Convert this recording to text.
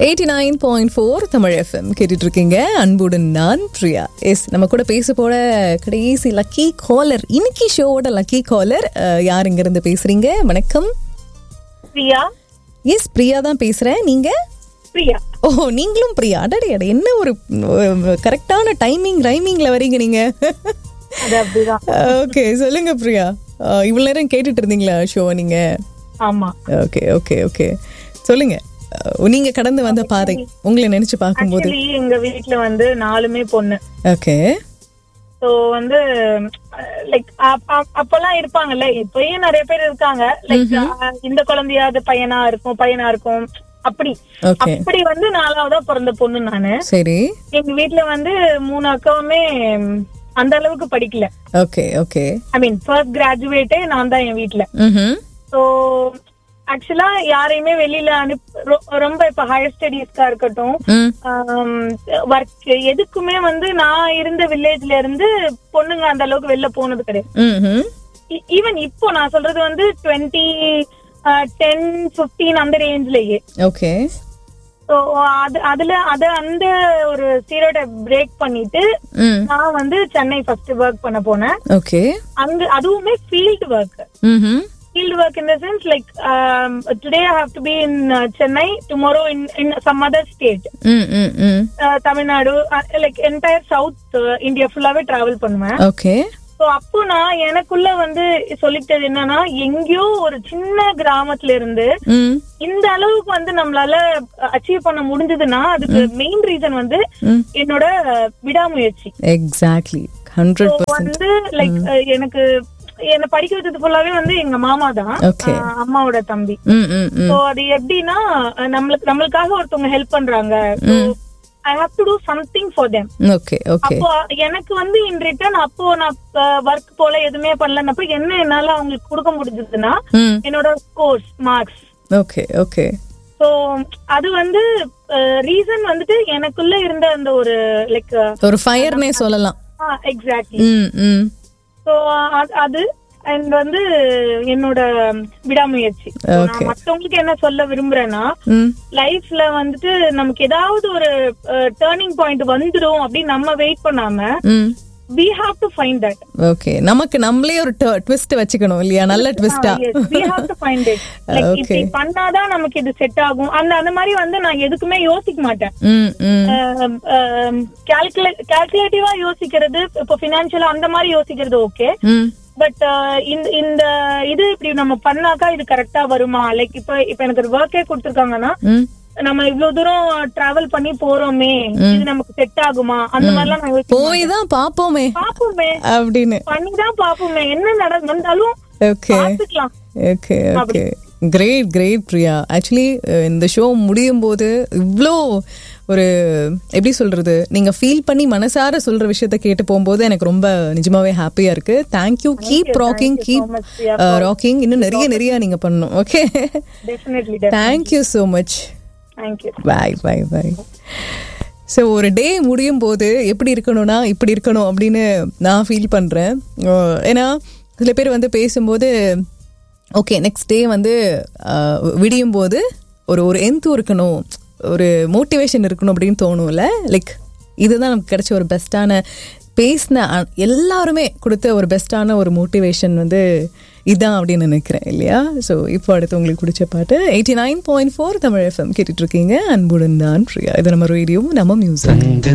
Eighty nine point four Tamil FM கேட்டுட்டு இருக்கீங்க அன்புடன் நான் பிரியா எஸ் நம்ம கூட பேச போற கடைசி லக்கி காலர் இன்னைக்கு ஷோவோட லக்கி காலர் யார் இங்க இருந்து பேசுறீங்க வணக்கம் பிரியா எஸ் பிரியா தான் பேசுறேன் நீங்க பிரியா ஓ நீங்களும் பிரியா அடடே அட என்ன ஒரு கரெக்டான டைமிங் ரைமிங்ல வரீங்க நீங்க அது அப்படிதான் ஓகே சொல்லுங்க பிரியா அஹ், இவ்வளவு நேரம் கேட்டுட்டு இருந்தீங்களா ஷோ நீங்க ஆமா ஓகே ஓகே ஓகே சொல்லுங்க அஹ், நீங்க கடந்து வந்த பாதை உங்களை நினைச்சு பார்க்கும்போது ஆக்சுவலி எங்க வீட்ல வந்து நாலுமே பொண்ணு ஓகே சோ வந்து லைக் அப்பெல்லாம் இருப்பாங்கல்ல இப்பயும் நிறைய பேர் இருக்காங்க லைக் இந்த குழந்தையாவது பையனா இருக்கும் பையனா இருக்கும் அப்படி ஓகே அப்படி வந்து நாலாவதா பிறந்த பொண்ணு நானு சரி எங்க வீட்ல வந்து மூணு அக்காவுமே ம், அந்த அளவுக்கு படிக்கல okay okay I mean first கிராஜுவேட்டே நான் தான் என் வீட்ல ம் ஸோ ஆக்சுவலா யாரையுமே வெளியில அனுப்ப ரொ- ரொம்ப இப்ப ஹையர் ஸ்டடீஸ்க்கா இருக்கட்டும் ம் ஒர்க் எதுக்குமே வந்து நான் இருந்த வில்லேஜ்ல இருந்து பொண்ணுங்க அந்த அளவுக்கு வெளில போனது கிடையாது ம் ஈவன் இப்போ நான் சொல்றது வந்து டுவெண்ட்டி டென் பிப்டீன் அந்த ரேஞ்ச்லயே ஓகே ஸோ அது அதுல அத அந்த ஒரு ஸ்டீரோட பிரேக் பண்ணிட்டு ம் நான் வந்து சென்னை ஃபர்ஸ்ட் ஒர்க் பண்ண போனேன் ஓகே அங்க அதுவுமே ஃபீல்டு ஒர்க் ம் field work in the sense like um, today I have to be in uh, Chennai, tomorrow in in some other state, ம் ம் ம் uh, Tamil Nadu, uh, like entire South uh, India ஃபுல்லாவே travel பண்ணுவேன் okay so அப்போ நான் எனக்குள்ள வந்து சொல்லிக்கிட்டது என்னன்னா எங்கேயோ ஒரு சின்ன கிராமத்துல இருந்து ம் இந்த அளவுக்கு வந்து நம்மளால அச்சீவ் பண்ண முடிஞ்சதுன்னா அதுக்கு மெயின் ரீசன் வந்து ம் என்னோட uh, விடாமுயற்சி எக்ஸாக்ட்லி ஹண்ட்ரட் So பர்சன்ட் வந்து லைக் எனக்கு என்ன படிக்க வச்சது ஃபுல்லாவே வந்து எங்க மாமா தான் Okay. uh, அம்மாவோட தம்பி ம் ம் ம் சோ அது எப்படின்னா அஹ் நம்மளுக்கு நம்மளுக்காக ஒருத்தவங்க ஹெல்ப் பண்றாங்க I have to do something for them okay okay அப்போ எனக்கு வந்து இன் ரிட்டர்ன் அப்போ நான் ஒர்க் போல எதுவுமே பண்ணலன்னப்ப என்ன என்னால அவங்களுக்கு கொடுக்க முடிஞ்சதுன்னா ம் என்னோட scores marks okay okay so அது வந்து ரீசன் வந்துட்டு எனக்குள்ள இருந்த அந்த ஒரு லைக் ஒரு ஃபயர்னே சொல்லலாம் எக்ஸாக்ட்லி ம் ம் சோ அது அண்ட் வந்து என்னோட விடாமுயற்சி So, Okay. நான் மத்தவங்களுக்கு என்ன சொல்ல விரும்புறேன்னா ம் லைஃப்ல வந்துட்டு நமக்கு ஏதாவது ஒரு டேர்னிங் பாயிண்ட் வந்துடும் அப்படின்னு நம்ம வெயிட் பண்ணாம ம் we have to find that okay நமக்கு நம்மளே ஒரு ட்விஸ்ட் வச்சுக்கணும் இல்லையா நல்ல ட்விஸ்டா yes we have to find it like Okay. இப்படி பண்ணாதான் நமக்கு இது செட் ஆகும் அந்த அந்த மாதிரி வந்து நான் எதுக்குமே யோசிக்க மாட்டேன் ம் ம் கால்குலேட்டிவா யோசிக்கிறது இப்போ பினான்சியலா அந்த மாதிரி யோசிக்கிறது ஓகே ம் பட் இந்த இந்த இது இப்படி நம்ம பண்ணாக்கா இது கரெக்டா வருமா லைக் இப்ப இப்ப எனக்கு ஒரு ஒர்க்கே கொடுத்துருக்காங்கன்னா ம் நம்ம இவ்வளவு தூரம் டிராவல் பண்ணி போறோமே இது நமக்கு செட் ஆகுமா அந்த மாதிரிலாம் நான் யோசிக்க போய் தான் பாப்போமே பாப்போமே அப்படின்னு பண்ணிதான் பாப்போமே என்ன நட வந்தாலும் ஓகே பாத்துக்கலாம் okay okay great great Priya actually இந்த ஷோ முடியும் போது இவ்வளோ ஒரு எப்படி சொல்றது நீங்க ஃபீல் பண்ணி மனசார சொல்ற விஷயத்த கேட்டு போகும்போது எனக்கு ரொம்ப நிஜமாவே ஹாப்பியா இருக்கு thank you keep rocking keep much, Priya, rocking இன்னும் நிறைய நிறைய நீங்க பண்ணணும் okay definitely thank you so much thank you bye bye bye so ஒரு டே முடியும் போது எப்படி இருக்கணும்னா இப்படி இருக்கணும் அப்படின்னு நான் ஃபீல் பண்ணுறேன் ஏன்னா சில பேர் வந்து பேசும்போது ஓகே நெக்ஸ்ட் டே வந்து அஹ், விடியும் போது ஒரு ஒரு எந்த இருக்கணும் ஒரு மோட்டிவேஷன் இருக்கணும் அப்படின்னு தோணும்ல லைக் இதுதான் நமக்கு கிடைச்ச ஒரு பெஸ்ட்டான பேசின அ- எல்லாருமே கொடுத்த ஒரு பெஸ்ட்டான ஒரு மோட்டிவேஷன் வந்து இதான் அப்படின்னு நினைக்கிறேன் இல்லையா ஸோ இப்போ அடுத்து உங்களுக்கு பிடிச்ச பாட்டு eighty nine point four Tamil FM கேட்டுட்டு இருக்கீங்க அன்புடன் தான் பிரியா இது நம்ம ரேடியோ நம்ம மியூசிக்